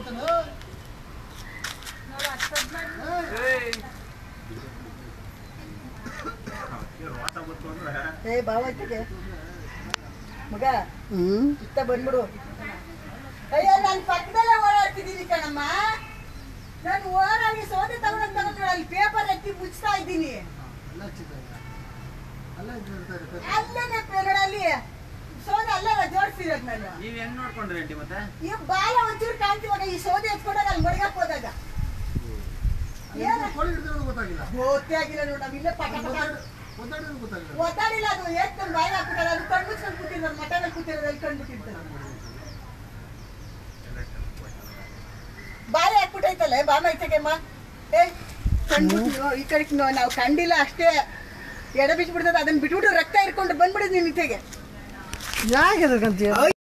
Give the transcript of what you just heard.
ಏ ಬಾವ ಇತ್ತಿಗೆ ಮಗ ಹ್ಮ್ ಇತ್ತ ಬಂದ್ಬಿಡು ಅಯ್ಯೋ ನಾನು ಪಕ್ಕದಲ್ಲೇ ಓಡಾಡ್ತಿದ್ದೀನಿ ಕಣಮ್ಮ ನಾನು ಓಡಾಡಿ ಸೌದೆ ತಗೊಂಡ್ ತಗೊಂಡು ಅಲ್ಲಿ ಪೇಪರ್ ಎತ್ತಿ ಮುಚ್ತಾ ಇದ್ದೀನಿ ಅಲ್ಲೇ ಪೇಗಡಲ್ಲಿ ಸೌದೆ ಅಲ್ಲ ಜೋಡಿಸಿರೋದು ನಾನು ನೀವ್ ಹೆಂಗ್ ನೋಡ್ಕೊಂಡ್ರಿ ಆಂಟಿ ಮತ್ತೆ ಈ ಬಾಲ ಒಂಚೂರು ಕಾಣ್ತಿವಾಗ ಈ ಸೌದೆ ಎತ್ಕೊಂಡಾಗ ಅಲ್ಲಿ ಮಡ್ಗಕ್ ಹೋದಾಗ ಏನು ಗೊತ್ತೇ ಆಗಿಲ್ಲ ನೋಡು ನಾವು ಇಲ್ಲೇ ಪಟ ಪಟ ಒದ್ದಾಡಿಲ್ಲ ಅದು ಏತ್ಕೊಂಡು ಬಾಯಿ ಹಾಕ್ಬಿಟ್ಟಾರ ಅದು ಕಣ್ಣು ಮುಚ್ಕೊಂಡು ಕೂತಿರೋದು ಮಟನಲ್ಲಿ ಕೂತಿರೋದು ಅಲ್ಲಿ ಕಂಡ್ಬಿಟ್ಟಿರ್ತಾರೆ ಬಾಯಿ ಹಾಕ್ಬಿಟ್ಟೈತಲ್ಲ ಬಾಮ ಐತೆಗೆಮ್ಮ ಏ ಕಂಡ್ಬಿಟ್ಟು ಈ ಕಡೆಗೆ ನಾವು ಕಂಡಿಲ್ಲ ಅಷ್ಟೇ ಎಡ ಬಿಚ್ಬಿಡ್ತದೆ ಅದನ್ನ ಬಿಟ್ಬಿಟ್ಟು ರಕ್ತ ಇರ್ಕೊಂಡು ಬಂದ್ಬಿಡಿದ್ ನಿನ್ ಇತೆಗೆ ಯಾಕೆ ಎದ್ರಕಂತೀಯ